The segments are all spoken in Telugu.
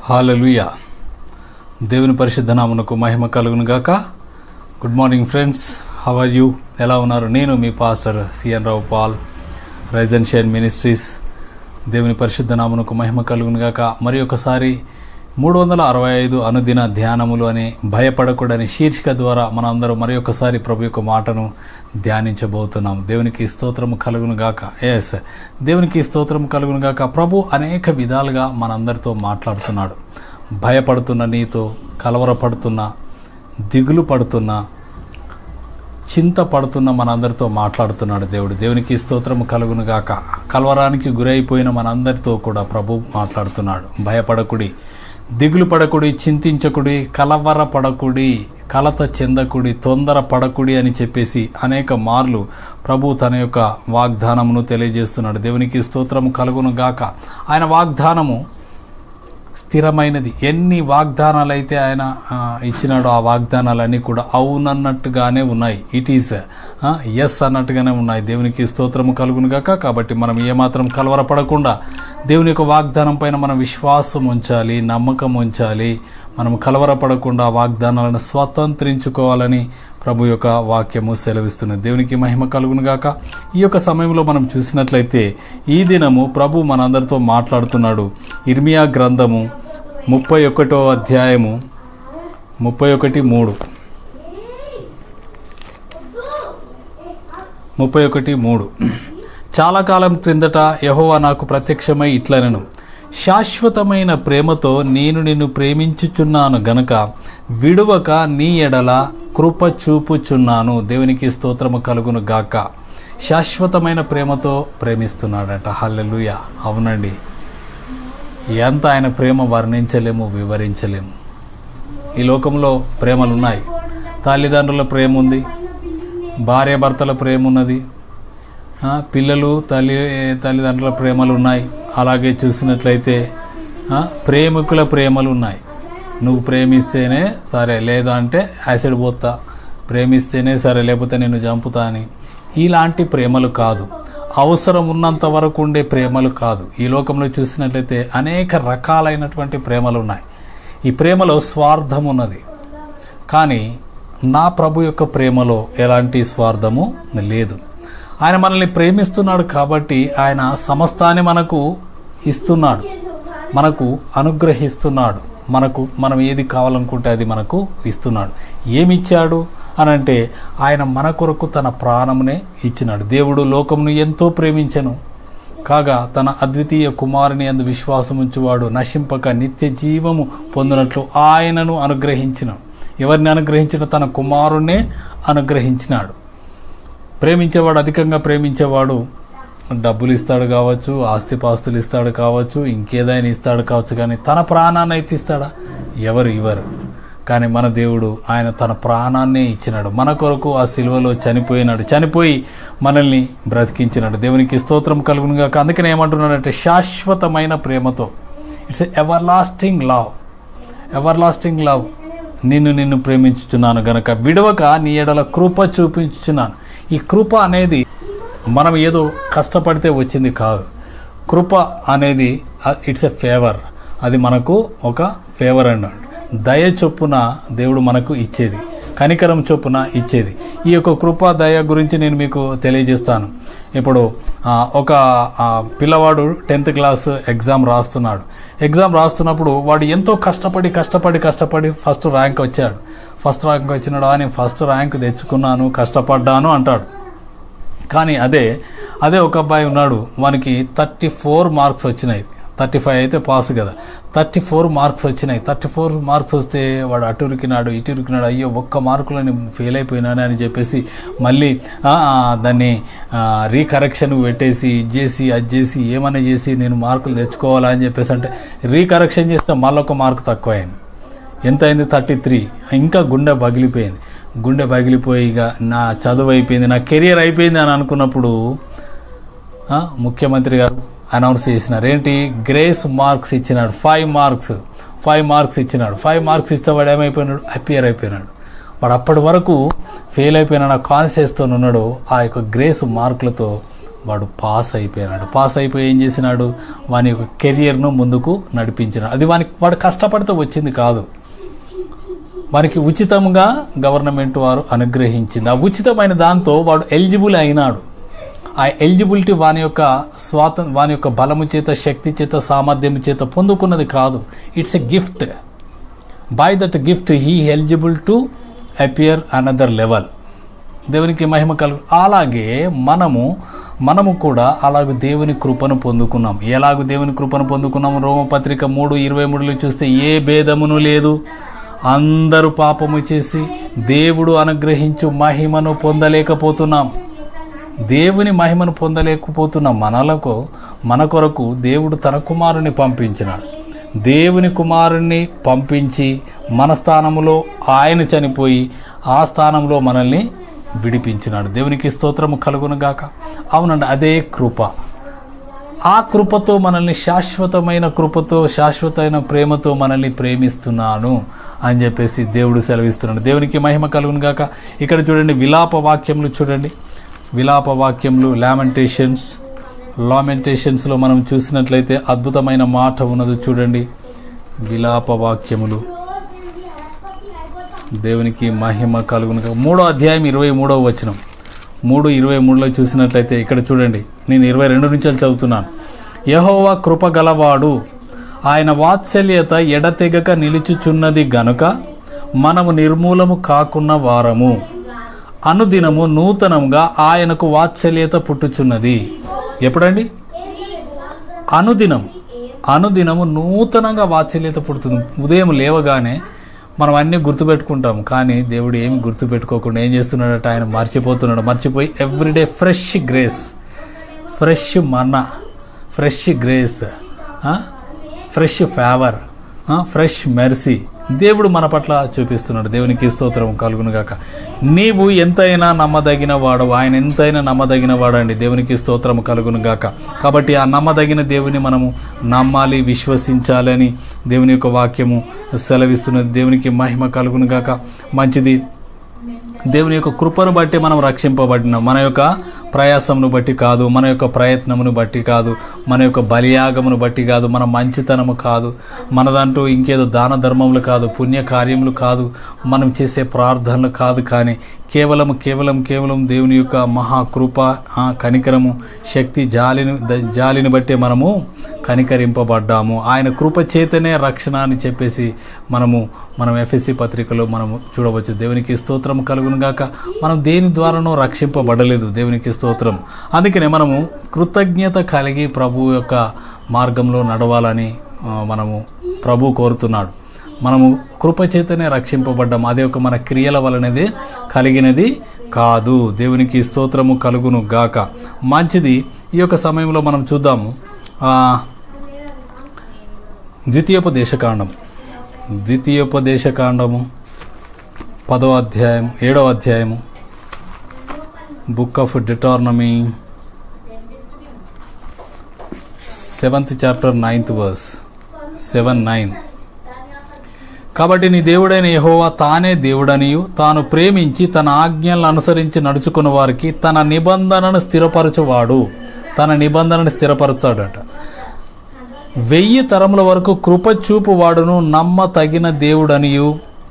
హాలలుయ దేవుని పరిశుద్ధ నామునకు మహిమ కలుగును గాక good morning friends how are you ఎలా ఉన్నారు నేను మీ pastor C N Rao Paul rise and shine ministries దేవుని పరిశుద్ధ నామునకు మహిమ కలుగును గాక మరి ఒకసారి మూడు వందల అరవై ఐదు అనుదిన ధ్యానములు అనే భయపడకూడని శీర్షిక ద్వారా మనందరం మరి ఒకసారి ప్రభు యొక్క మాటను ధ్యానించబోతున్నాం దేవునికి స్తోత్రము కలుగును గాక ఎస్ దేవునికి స్తోత్రము కలుగును గాక ప్రభు అనేక విధాలుగా మనందరితో మాట్లాడుతున్నాడు భయపడుతున్న నీతో కలవరపడుతున్న దిగులు పడుతున్న చింత పడుతున్న మనందరితో మాట్లాడుతున్నాడు దేవుడు దేవునికి స్తోత్రము కలుగును గాక కలవరానికి గురైపోయిన మనందరితో కూడా ప్రభు మాట్లాడుతున్నాడు భయపడకుడి దిగులు పడకుడి చింతించకుడి కలవర పడకుడి కలత చెందకుడి తొందర పడకుడి అని చెప్పేసి అనేక మార్లు ప్రభు తన యొక్క వాగ్దానమును తెలియజేస్తున్నాడు దేవునికి స్తోత్రము కలుగును గాక ఆయన వాగ్దానము స్థిరమైనది ఎన్ని వాగ్దానాలు అయితే ఆయన ఆ, ఇచ్చినాడో ఆ వాగ్దానాలన్నీ కూడా అవునన్నట్టుగానే ఉన్నాయి ఇట్ ఈస్ ఎస్ అన్నట్టుగానే ఉన్నాయి దేవునికి స్తోత్రము కలుగును గాక కాబట్టి మనం ఏమాత్రం కలవరపడకుండా దేవుని యొక్క వాగ్దానం పైన మనం విశ్వాసం ఉంచాలి నమ్మకం ఉంచాలి మనం కలవరపడకుండా ఆ వాగ్దానాలను స్వతంత్రించుకోవాలని ప్రభు యొక్క వాక్యము సెలవిస్తున్నది దేవునికి మహిమ కలుగును గాక ఈ యొక్క సమయంలో మనం చూసినట్లయితే ఈ దినము ప్రభు మనందరితో మాట్లాడుతున్నాడు ఇర్మియా గ్రంథము ముప్పై ఒకటో అధ్యాయము ముప్పై ఒకటి మూడు ముప్పై ఒకటి మూడు చాలా కాలం క్రిందట యహోవా నాకు ప్రత్యక్షమై ఇట్లనెను శాశ్వతమైన ప్రేమతో నేను నిన్ను ప్రేమించుచున్నాను గనుక విడువక నీ ఎడల కృప చూపుచున్నాను దేవునికి స్తోత్రము కలుగును గాక శాశ్వతమైన ప్రేమతో ప్రేమిస్తున్నాడట హల్లెలూయ అవునండి ఎంత ఆయన ప్రేమ వర్ణించలేము వివరించలేము ఈ లోకంలో ప్రేమలు ఉన్నాయి తల్లిదండ్రుల ప్రేమ ఉంది భార్యాభర్తల ప్రేమ ఉన్నది ఆ, పిల్లలు తల్లి తల్లిదండ్రుల ప్రేమలు ఉన్నాయి అలాగే చూసినట్లయితే ఆ, ప్రేమికుల ప్రేమలు ఉన్నాయి నువ్వు ప్రేమిస్తేనే సరే లేదా అంటే యాసిడ్ పోతా ప్రేమిస్తేనే సరే లేకపోతే నేను చంపుతా అని ఇలాంటి ప్రేమలు కాదు అవసరం ఉన్నంత వరకు ఉండే ప్రేమలు కాదు ఈ లోకంలో చూసినట్లయితే అనేక రకాలైనటువంటి ప్రేమలు ఉన్నాయి ఈ ప్రేమలో స్వార్థం ఉన్నది కానీ నా ప్రభు యొక్క ప్రేమలో ఎలాంటి స్వార్థము లేదు ఆయన మనల్ని ప్రేమిస్తున్నాడు కాబట్టి ఆయన సమస్తాన్ని మనకు ఇస్తున్నాడు మనకు అనుగ్రహిస్తున్నాడు మనకు మనం ఏది కావాలనుకుంటే అది మనకు ఇస్తున్నాడు ఏమిచ్చాడు అని అంటే ఆయన మన కొరకు తన ప్రాణమునే ఇచ్చినాడు దేవుడు లోకమును ఎంతో ప్రేమించెను కాగా తన అద్వితీయ కుమారుని అందు విశ్వాసం ఉంచువాడు నశింపక నిత్య జీవము పొందినట్లు ఆయనను అనుగ్రహించిన ఎవరిని అనుగ్రహించిన తన కుమారుణ్ణే అనుగ్రహించినాడు ప్రేమించేవాడు అధికంగా ప్రేమించేవాడు డబ్బులు ఇస్తాడు కావచ్చు ఆస్తిపాస్తులు ఇస్తాడు కావచ్చు ఇంకేదైనా ఇస్తాడు కావచ్చు కానీ తన ప్రాణాన్ని అయితే ఇస్తాడా ఎవరు ఇవ్వరు కానీ మన దేవుడు ఆయన తన ప్రాణాన్నే ఇచ్చినాడు మన కొరకు ఆ సిలువలో చనిపోయినాడు చనిపోయి మనల్ని బ్రతికించినాడు దేవునికి స్తోత్రం కలుగును గాక అందుకనే ఏమంటున్నాడంటే శాశ్వతమైన ప్రేమతో it's everlasting love everlasting love నిన్ను నిన్ను ప్రేమించుచున్నాను గనక విడవక నీ ఎడల కృప చూపించుచున్నాను ఈ కృప అనేది మనం ఏదో కష్టపడితే వచ్చింది కాదు కృప అనేది ఇట్స్ ఎ ఫేవర్ అది మనకు ఒక ఫేవర్ అన్నాడు దయ చొప్పున దేవుడు మనకు ఇచ్చేది కనికరం చొప్పున ఇచ్చేది ఈ యొక్క కృప దయ గురించి నేను మీకు తెలియజేస్తాను ఇప్పుడు ఆ, ఒక ఆ, పిల్లవాడు టెన్త్ క్లాస్ ఎగ్జామ్ రాస్తున్నాడు ఎగ్జామ్ రాస్తున్నప్పుడు వాడు ఎంతో కష్టపడి కష్టపడి కష్టపడి ఫస్ట్ ర్యాంక్ వచ్చాడు ఫస్ట్ ర్యాంక్ వచ్చినాడు అని ఫస్ట్ ర్యాంక్ తెచ్చుకున్నాను కష్టపడ్డాను అంటాడు కానీ అదే అదే ఒక అబ్బాయి ఉన్నాడు వానికి థర్టీ ఫోర్ మార్క్స్ వచ్చినాయి థర్టీ ఫైవ్ అయితే పాస్ కదా థర్టీ ఫోర్ మార్క్స్ వచ్చినాయి థర్టీ ఫోర్ మార్క్స్ వస్తే వాడు అటు ఉరికినాడు ఇటు ఉరికినాడు అయ్యో ఒక్క మార్కులో నేను ఫెయిల్ అయిపోయినాను అని చెప్పేసి మళ్ళీ ఆ, ఆ, దాన్ని రీకరెక్షన్ పెట్టేసి ఇది చేసి అది చేసి ఏమైనా చేసి నేను మార్కులు తెచ్చుకోవాలా అని చెప్పేసి అంటే రీకరెక్షన్ చేస్తే మళ్ళీ ఒక మార్క్ తక్కువ అయింది ఎంత అయింది థర్టీ త్రీ ఇంకా గుండె పగిలిపోయింది గుండె పగిలిపోయి ఇక నా చదువు అయిపోయింది నా కెరియర్ అయిపోయింది అని అనుకున్నప్పుడు ఆ, ముఖ్యమంత్రి గారు అనౌన్స్ చేసినారు ఏంటి గ్రేస్ మార్క్స్ ఇచ్చినాడు ఫైవ్ మార్క్స్ ఫైవ్ మార్క్స్ ఇచ్చినాడు ఫైవ్ మార్క్స్ ఇస్తే వాడు ఏమైపోయినాడు అపియర్ అయిపోయినాడు వాడు అప్పటి వరకు ఫెయిల్ అయిపోయిన నా కాన్షియస్తో ఉన్నాడు ఆ యొక్క గ్రేస్ మార్కులతో వాడు పాస్ అయిపోయినాడు పాస్ అయిపోయి ఏం చేసినాడు వాని యొక్క కెరియర్ను ముందుకు నడిపించినాడు అది వానికి వాడు కష్టపడితే వచ్చింది కాదు వానికి ఉచితంగా గవర్నమెంట్ వారు అనుగ్రహించింది ఆ ఉచితమైన దాంతో వాడు ఎలిజిబుల్ అయినాడు ఆ ఎలిజిబిలిటీ వాని యొక్క స్వాత వాని యొక్క బలము చేత శక్తి చేత సామర్థ్యం చేత పొందుకున్నది కాదు it's a gift by that gift he eligible to appear another level దేవునికి మహిమ కలుగు అలాగే మనము మనము కూడా అలాగ దేవుని కృపను పొందుకున్నాం ఎలాగ దేవుని కృపను పొందుకున్నాం రోమపత్రిక మూడు ఇరవై మూడులో చూస్తే ఏ భేదమును లేదు అందరూ పాపము చేసి దేవుడు అనుగ్రహించు మహిమను పొందలేకపోతున్నాం దేవుని మహిమను పొందలేకపోతున్న మనలకు మన కొరకు దేవుడు తన కుమారుని పంపించినాడు దేవుని కుమారుణ్ణి పంపించి మన స్థానంలో ఆయన చనిపోయి ఆ స్థానంలో మనల్ని విడిపించినాడు దేవునికి స్తోత్రము కలుగును గాక అవునండి అదే కృప ఆ కృపతో మనల్ని శాశ్వతమైన కృపతో శాశ్వతమైన ప్రేమతో మనల్ని ప్రేమిస్తున్నాను అని చెప్పేసి దేవుడు సెలవిస్తున్నాడు దేవునికి మహిమ కలుగును గాక ఇక్కడ చూడండి విలాప వాక్యములు చూడండి విలాప వాక్యములు లామెంటేషన్స్ లామెంటేషన్స్లో మనం చూసినట్లయితే అద్భుతమైన మాట ఉన్నది చూడండి విలాప వాక్యములు దేవునికి మహిమ కలుగును గాక. మూడో అధ్యాయం ఇరవై మూడవ వచనం మూడు ఇరవై మూడులో చూసినట్లయితే ఇక్కడ చూడండి నేను ఇరవై రెండు నుంచి చదువుతున్నాను యహోవా కృప గలవాడు ఆయన వాత్సల్యత ఎడతెగక నిలుచుచున్నది గనుక మనము నిర్మూలము కాకున్న వారము అనుదినము నూతనంగా ఆయనకు వాత్సల్యత పుట్టుచున్నది ఎప్పుడండి అనుదినం అనుదినము నూతనంగా వాత్సల్యత పుడుతుంది ఉదయం లేవగానే మనం అన్నీ గుర్తుపెట్టుకుంటాం కానీ దేవుడు ఏమి గుర్తుపెట్టుకోకుండా ఏం చేస్తున్నాడట ఆయన మర్చిపోతున్నాడు మర్చిపోయి everyday fresh grace fresh manna fresh grace fresh favour fresh mercy దేవుడు మన పట్ల చూపిస్తున్నాడు దేవునికి స్తోత్రం కలుగును గాక నీవు ఎంతైనా నమ్మదగిన వాడు ఆయన ఎంతైనా నమ్మదగిన వాడండి దేవునికి స్తోత్రం కలుగును గాక కాబట్టి ఆ నమ్మదగిన దేవుని మనము నమ్మాలి విశ్వసించాలని దేవుని యొక్క వాక్యము సెలవిస్తున్నది దేవునికి మహిమ కలుగును గాక మంచిది దేవుని యొక్క కృపను బట్టి మనం రక్షింపబడినాం మన యొక్క ప్రయాసమును బట్టి కాదు మన యొక్క ప్రయత్నమును బట్టి కాదు మన యొక్క బలియాగమును బట్టి కాదు మన మంచితనము కాదు మనదంటూ ఇంకేదో దాన ధర్మములు కాదు పుణ్య కార్యములు కాదు మనం చేసే ప్రార్థనలు కాదు కానీ కేవలం కేవలం కేవలం దేవుని యొక్క మహాకృప ఆ కనికరము శక్తి జాలిని ద- జాలిని బట్టే మనము కనికరింపబడ్డాము ఆయన కృప చేతనే రక్షణ అని చెప్పేసి మనము మనం ఎఫ్ఎస్సి పత్రికలో మనము చూడవచ్చు దేవునికి స్తోత్రం కలుగును గాక మనం దేని ద్వారానో రక్షింపబడలేదు దేవునికి స్తోత్రం అందుకనే మనము కృతజ్ఞత కలిగి ప్రభు యొక్క మార్గంలో నడవాలని ఆ, మనము ప్రభు కోరుతున్నాడు మనము కృపచేతనే రక్షింపబడ్డాం అదే ఒక మన క్రియల వలనది కలిగినది కాదు దేవునికి స్తోత్రము కలుగును గాక మంచిది ఈ యొక్క సమయంలో మనం చూద్దాము ఆ, ద్వితీయోపదేశకాండం ద్వితీయోపదేశకాండము పదో అధ్యాయం ఏడవ అధ్యాయము book of Deuteronomy seventh chapter ninth verse seven nine కాబట్టి నీ దేవుడైన యెహోవా తానే దేవుడనియు తాను ప్రేమించి తన ఆజ్ఞలను అనుసరించి నడుచుకున్న వారికి తన నిబంధనను స్థిరపరచువాడు తన నిబంధనను స్థిరపరచాడట వెయ్యి తరముల వరకు కృప చూపు వాడును నమ్మ తగిన దేవుడనియు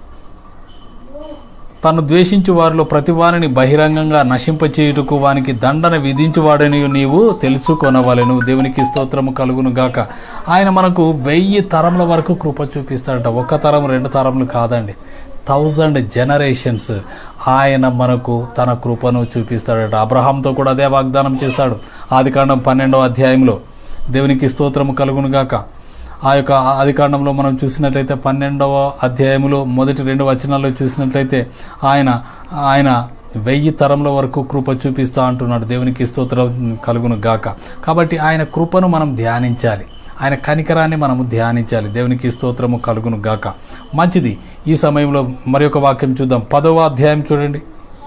తను ద్వేషించు వారిలో ప్రతి వారిని బహిరంగంగా నశింపచేయుటకు వానికి దండన విధించువాడని నీవు తెలుసుకొనవలెను దేవునికి స్తోత్రము కలుగును గాక ఆయన మనకు వెయ్యి తరముల వరకు కృప చూపిస్తాడట ఒక్క తరం రెండు తరములు కాదండి థౌజండ్ జనరేషన్స్ ఆయన మనకు తన కృపను చూపిస్తాడట అబ్రహాంతో కూడా అదే వాగ్దానం చేస్తాడు ఆదికాండం పన్నెండవ అధ్యాయంలో దేవునికి స్తోత్రము కలుగును గాక ఆ యొక్క ఆదికాండంలో మనం చూసినట్లయితే పన్నెండవ అధ్యాయంలో మొదటి రెండు వచనాల్లో చూసినట్లయితే ఆయన ఆయన వెయ్యి తరముల వరకు కృప చూపిస్తా అంటున్నాడు దేవునికి స్తోత్రం కలుగును గాక కాబట్టి ఆయన కృపను మనం ధ్యానించాలి ఆయన కనికరాన్ని మనము ధ్యానించాలి దేవునికి స్తోత్రము కలుగును గాక మంచిది ఈ సమయంలో మరి ఒక వాక్యం చూద్దాం పదవ అధ్యాయం చూడండి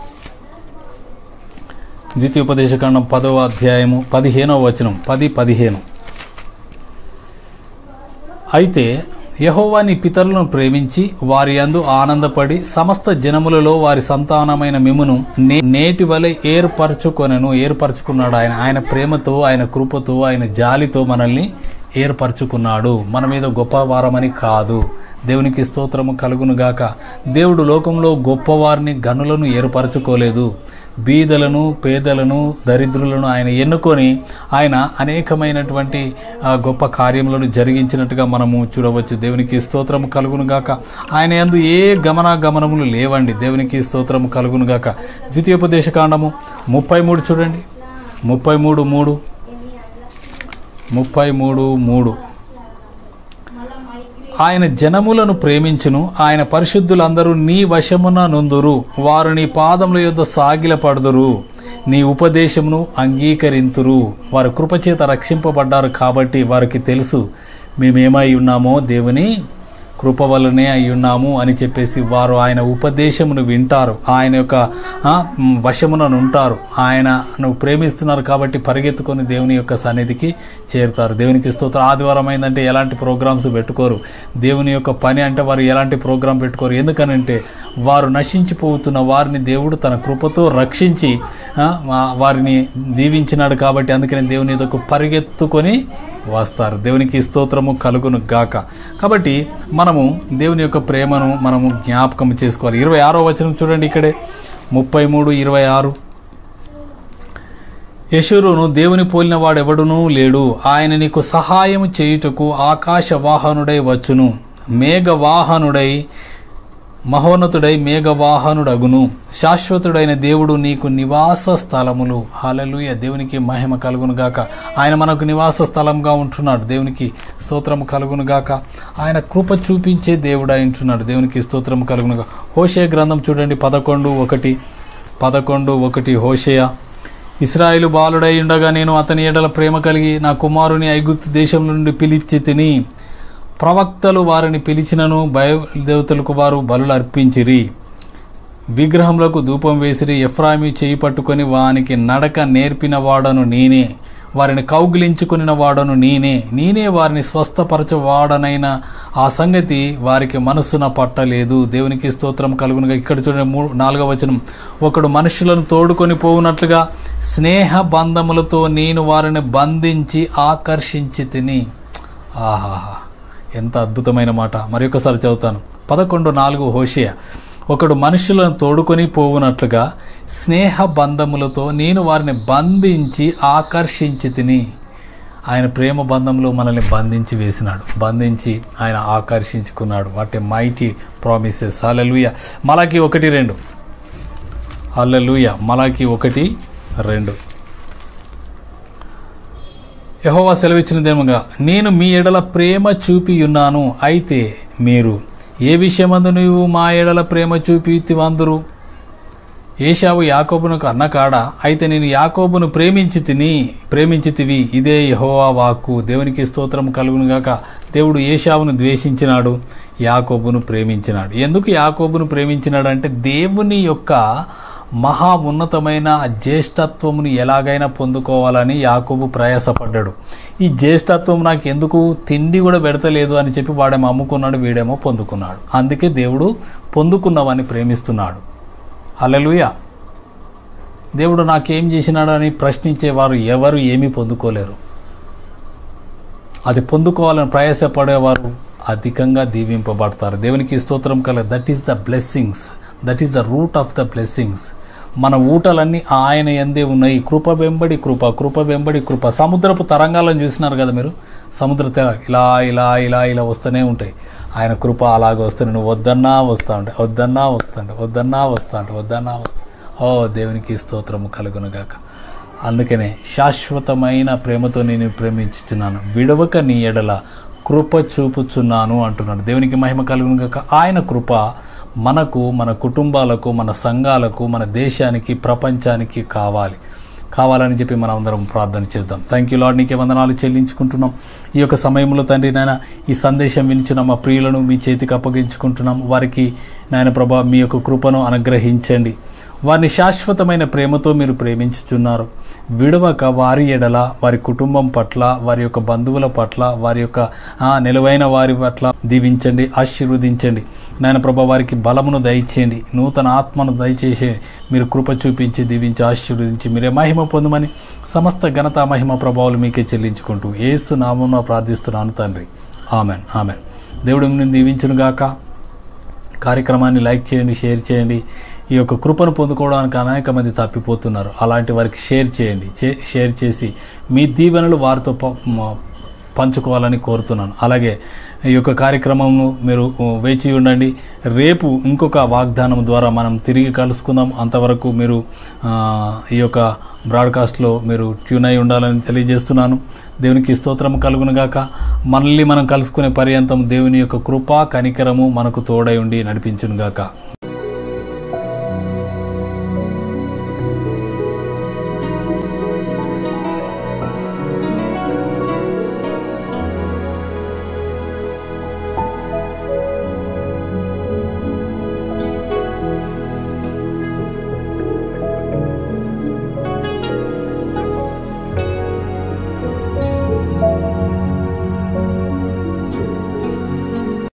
ద్వితీయోపదేశకాండం పదవ అధ్యాయము పదిహేనవ వచనం పది పదిహేను అయితే యహోవా నీ పితరులను ప్రేమించి వారి యందు ఆనందపడి సమస్త జనములలో వారి సంతానమైన మిమును నే- నేటి వలె ఏర్పరచుకొనను ఏర్పరచుకున్నాడు ఆయన ఆయన ప్రేమతో ఆయన కృపతో ఆయన జాలితో మనల్ని ఏర్పరచుకున్నాడు మన మీద గొప్ప వారమని కాదు దేవునికి స్తోత్రము కలుగును గాక దేవుడు లోకంలో గొప్పవారిని గనులను ఏర్పరచుకోలేదు బీదలను పేదలను దరిద్రులను ఆయన ఎన్నుకొని ఆయన అనేకమైనటువంటి ఆ, గొప్ప కార్యములను జరిగించినట్టుగా మనము చూడవచ్చు దేవునికి స్తోత్రము కలుగును గాక ఆయన యందు ఏ గమనాగమనములు లేవండి దేవునికి స్తోత్రము కలుగును గాక ద్వితీయోపదేశ కాండము ముప్పై మూడు చూడండి ముప్పై మూడు మూడు ముప్పై మూడు మూడు ఆయన జనములను ప్రేమించును ఆయన పరిశుద్ధులందరూ నీ వశమున నుందురు వారు నీ పాదముల యొద్ద సాగిలపడుదురు నీ ఉపదేశమును అంగీకరింతురు వారు కృపచేత రక్షింపబడ్డారు కాబట్టి వారికి తెలుసు మేమేమై ఉన్నామో దేవుని కృప వల్లనే అయి ఉన్నాము అని చెప్పేసి వారు ఆయన ఉపదేశమును వింటారు ఆయన యొక్క ఆ, మ్, వశమున ఉంటారు ఆయన నువ్వు ప్రేమిస్తున్నారు కాబట్టి పరిగెత్తుకొని దేవుని యొక్క సన్నిధికి చేరుతారు దేవునికి స్తోత్రం ఆదివారం అయిందంటే ఎలాంటి ప్రోగ్రామ్స్ పెట్టుకోరు దేవుని యొక్క పని అంటే వారు ఎలాంటి ప్రోగ్రాం పెట్టుకోరు ఎందుకనంటే వారు నశించిపోతున్న వారిని దేవుడు తన కృపతో రక్షించి ఆ, వా- వారిని దీవించినాడు కాబట్టి అందుకని దేవుని ఎదుకు పరిగెత్తుకొని వస్తారు దేవునికి స్తోత్రము కలుగును గాక కాబట్టి మనము దేవుని యొక్క ప్రేమను మనము జ్ఞాపకం చేసుకోవాలి ఇరవై ఆరో వచనం చూడండి ఇక్కడే ముప్పై మూడు ఇరవై ఆరు యశురును దేవుని పోలిన వాడెవడునూ లేడు ఆయన నీకు సహాయము చేయుటకు ఆకాశ వాహనుడై వచ్చును మేఘ వాహనుడై మహోన్నతుడై మేఘవాహనుడగును శాశ్వతుడైన దేవుడు నీకు నివాస స్థలములు హలలుయ దేవునికి మహిమ కలుగును గాక ఆయన మనకు నివాస స్థలంగా ఉంటున్నాడు దేవునికి స్తోత్రము కలుగును గాక ఆయన కృప చూపించే దేవుడు ఉంటున్నాడు దేవునికి స్తోత్రము కలుగును గాక హోషే గ్రంథం చూడండి పదకొండు ఒకటి పదకొండు ఒకటి హోషేయ ఇస్రాయేలు బాలుడై ఉండగా నేను అతని ఎడల ప్రేమ కలిగి నా కుమారుని ఐగుప్తు దేశం నుండి పిలిచి తిని ప్రవక్తలు వారిని పిలిచినను బయలుదేవతలకు వారు బలులు అర్పించిరి విగ్రహములకు ధూపం వేసిరి ఎఫ్రాయిమి చేయి పట్టుకొని వానికి నడక నేర్పిన వాడను నేనే వారిని కౌగిలించుకుని వాడను నేనే నేనే వారిని స్వస్థపరచవాడనైన ఆ సంగతి వారికి మనస్సున పట్టలేదు దేవునికి స్తోత్రం కలుగునుగా ఇక్కడ చూడండి మూడు నాలుగవ వచనం ఒకడు మనుషులను తోడుకొని పోవునట్లుగా స్నేహ బంధములతో నేను వారిని బంధించి ఆకర్షించి తిని ఆహాహా ఎంత అద్భుతమైన మాట మరి ఒకసారి చదువుతాను పదకొండు నాలుగు హోషియ ఒకడు మనుషులను తోడుకొని పోవునట్లుగా స్నేహ బంధములతో నేను వారిని బంధించి ఆకర్షించి తిని ఆయన ప్రేమ బంధంలో మనల్ని బంధించి వేసినాడు బంధించి ఆయన ఆకర్షించుకున్నాడు వాటి మైటీ ప్రామిసెస్ హల్లెలూయ మలాకి ఒకటి రెండు హల్లెలూయ మలాకి ఒకటి రెండు యహోవా సెలవిచ్చినదేమగా నేను మీ ఎడల ప్రేమ చూపి ఉన్నాను అయితే మీరు ఏ విషయమందు నీవు మా ఎడల ప్రేమ చూపి వందరు ఏషావు యాకోబునకు అన్నకాడ అయితే నేను యాకోబును ప్రేమించి తిని ప్రేమించి తివి ఇదే యహోవా వాక్కు దేవునికి స్తోత్రం కలుగును గాక దేవుడు ఏషావును ద్వేషించినాడు యాకోబును ప్రేమించినాడు ఎందుకు యాకోబును ప్రేమించినాడు అంటే దేవుని యొక్క మహా ఉన్నతమైన ఆ జ్యేష్ఠత్వమును ఎలాగైనా పొందుకోవాలని యాకోబు ప్రయాసపడ్డాడు ఈ జ్యేష్ఠత్వం నాకు ఎందుకు తిండి కూడా పెడతలేదు అని చెప్పి వాడేమో అమ్ముకున్నాడు వీడేమో పొందుకున్నాడు అందుకే దేవుడు పొందుకున్నవాన్ని ప్రేమిస్తున్నాడు హల్లెలూయ దేవుడు నాకేం చేసినాడు అని ప్రశ్నించేవారు ఎవరు ఏమీ పొందుకోలేరు అది పొందుకోవాలని ప్రయాసపడేవారు అధికంగా దీవింపబడతారు దేవునికి స్తోత్రం కల that is the blessings that is the root of the blessings మన ఊటలన్నీ ఆయన ఎందే ఉన్నాయి కృప వెంబడి కృప కృప వెంబడి కృప సముద్రపు తరంగాలను చూసినారు కదా మీరు సముద్ర తెర ఇలా ఇలా ఇలా ఇలా వస్తూనే ఉంటాయి ఆయన కృప అలాగ వస్తూనే నువ్వు వద్దన్నా వస్తా ఉంటే వద్దన్నా వస్తుంటే వద్దన్నా వస్తా అంటే వద్దన్నా వస్తా ఓ దేవునికి స్తోత్రము కలుగునుగాక అందుకనే శాశ్వతమైన ప్రేమతో నేను ప్రేమించుచున్నాను విడవక నీ ఎడల కృప చూపుచున్నాను అంటున్నాడు దేవునికి మహిమ కలుగును గాక ఆయన కృప మనకు మన కుటుంబాలకు మన సంఘాలకు మన దేశానికి ప్రపంచానికి కావాలి కావాలని చెప్పి మనం అందరం ప్రార్థన చేద్దాం థ్యాంక్ యూ లాడ్ నీకే వందనాలు చెల్లించుకుంటున్నాం ఈ యొక్క సమయంలో తండ్రి నాయన ఈ సందేశం వినిచిన మా ప్రియులను మీ చేతికి అప్పగించుకుంటున్నాం వారికి నాయన ప్రభా మీ యొక్క కృపను అనుగ్రహించండి వారిని శాశ్వతమైన ప్రేమతో మీరు ప్రేమించుచున్నారు విడవక వారి ఎడల వారి కుటుంబం పట్ల వారి యొక్క బంధువుల పట్ల వారి యొక్క ఆ, నిలువైన వారి పట్ల దీవించండి ఆశీర్వదించండి నాయన ప్రభ వారికి బలమును దయచేయండి నూతన ఆత్మను దయచేసి మీరు కృప చూపించి దీవించి ఆశీర్వదించి మీరే మహిమ పొందమని సమస్త ఘనత మహిమ ప్రభావాలు మీకే చెల్లించుకుంటూ ఏసు నామమున ప్రార్థిస్తున్నాను తండ్రి ఆమెన్ ఆమెన్ దేవుడు మిమ్మల్ని దీవించును గాక కార్యక్రమాన్ని లైక్ చేయండి షేర్ చేయండి ఈ యొక్క కృపను పొందుకోవడానికి అనేక మంది తప్పిపోతున్నారు అలాంటి వారికి షేర్ చేయండి చే షేర్ చేసి మీ దీవెనలు వారితో ప- మ- పంచుకోవాలని కోరుతున్నాను అలాగే ఈ యొక్క కార్యక్రమంను మీరు ఉ, వేచి ఉండండి రేపు ఇంకొక వాగ్దానం ద్వారా మనం తిరిగి కలుసుకుందాం అంతవరకు మీరు ఆ, ఈ యొక్క బ్రాడ్కాస్ట్లో మీరు ట్యూన్ అయి ఉండాలని తెలియజేస్తున్నాను దేవునికి స్తోత్రం కలుగునుగాక మళ్ళీ మనం కలుసుకునే పర్యంతం దేవుని యొక్క కృప కనికరము మనకు తోడై ఉండి నడిపించునుగాక